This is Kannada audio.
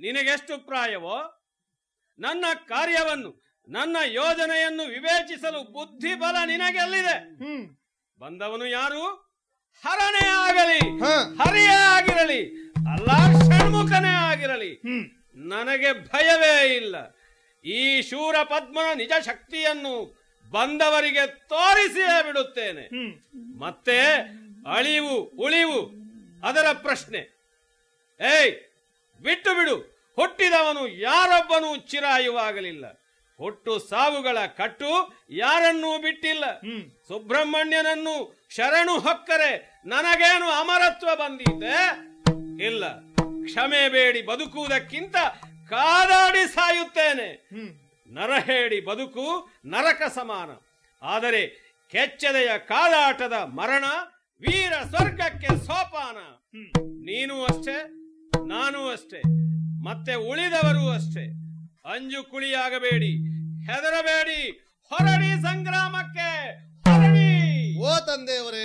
ನಿನಗೆಷ್ಟು ಪ್ರಾಯವೋ ನನ್ನ ಕಾರ್ಯವನ್ನು ನನ್ನ ಯೋಜನೆಯನ್ನು ವಿವೇಚಿಸಲು ಬುದ್ಧಿ ಬಲ ನಿನಗೆಲ್ಲಿದೆ ಹ್ಮ್ ಬಂದವನು ಯಾರು ಹರನೇ ಆಗಲಿ ಹ. ಹರಿಯೇ ಆಗಿರಲಿ ಅಲ್ಲ ಷಣ್ಮುಖನೇ ಆಗಿರಲಿ ಹ್ಮ್ ನನಗೆ ಭಯವೇ ಇಲ್ಲ ಈ ಶೂರ ಪದ್ಮನ ನಿಜ ಶಕ್ತಿಯನ್ನು ಬಂದವರಿಗೆ ತೋರಿಸಿಯೇ ಬಿಡುತ್ತೇನೆ ಹ್ಮ್ ಮತ್ತೆ ಅಳಿವು ಉಳಿವು ಅದರ ಪ್ರಶ್ನೆ ಏಯ್ ಬಿಟ್ಟು ಬಿಡು ಹುಟ್ಟಿದವನು ಯಾರೊಬ್ಬನೂ ಚಿರಾಯುವಾಗಲಿಲ್ಲ ಹುಟ್ಟು ಸಾವುಗಳ ಕಟ್ಟು ಯಾರನ್ನೂ ಬಿಟ್ಟಿಲ್ಲ ಹ್ಮ್ ಸುಬ್ರಹ್ಮಣ್ಯನನ್ನು ಶರಣು ಹೊಕ್ಕರೆ ನನಗೇನು ಅಮರತ್ವ ಬಂದೀತೆ ಇಲ್ಲ ಕ್ಷಮೆ ಬೇಡಿ ಬದುಕುವುದಕ್ಕಿಂತ ಕಾದಾಡಿ ಸಾಯುತ್ತೇನೆ ಹ್ಮ್ ನರಹೇಡಿ ಬದುಕು ನರಕ ಸಮಾನ ಆದರೆ ಕೆಚ್ಚದೆಯ ಕಾದಾಟದ ಮರಣ ವೀರ ಸ್ವರ್ಗಕ್ಕೆ ಸೋಪಾನ ಹ್ಮ್ ನೀನು ಅಷ್ಟೇ ನಾನು ಅಷ್ಟೇ ಮತ್ತೆ ಉಳಿದವರು ಅಷ್ಟೇ ಅಂಜು ಕುಳಿಯಾಗಬೇಡಿ ಹೆದರಬೇಡಿ ಹೊರಡಿ ಸಂಗ್ರಾಮಕ್ಕೆ ಹೊರಡಿ ಓ ತಂದೆಯವರೇ